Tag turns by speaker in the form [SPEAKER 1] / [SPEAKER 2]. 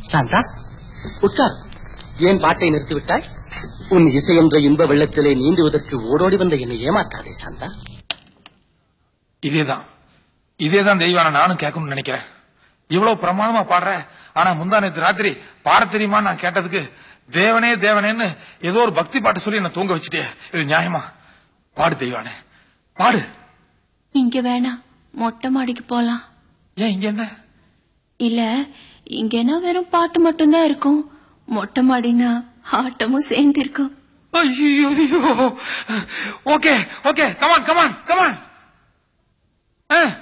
[SPEAKER 1] சாந்தா உட்கார் ஏன் பாட்டை நிறுத்திவிட்டாய் உன் இசை என்ற இன்ப வெள்ளத்திலே நீந்துவதற்கு ஓடோடி வந்த என்னை ஏமாற்றாதே சாந்தா
[SPEAKER 2] இதேதான் இதேதான் தெய்வான நானும் கேட்கணும்னு நினைக்கிறேன் இவ்வளவு பிரமாதமா பாடுற ஆனா முந்தா நேத்து ராத்திரி பாட தெரியுமா நான் கேட்டதுக்கு தேவனே தேவனேன்னு ஏதோ ஒரு பக்தி பாட்டு சொல்லி என்ன தூங்க வச்சுட்டே இது நியாயமா பாடு தெய்வானே பாடு
[SPEAKER 3] இங்க வேணாம் மொட்டை மாடிக்கு போலாம்
[SPEAKER 2] ஏன் இங்க என்ன
[SPEAKER 3] இல்ல இங்க என்ன வெறும் பாட்டு மட்டும்தான் இருக்கும் மொட்டை மாடினா ஆட்டமும் சேர்ந்து இருக்கும்
[SPEAKER 2] ஐயோ okay okay come on come on come on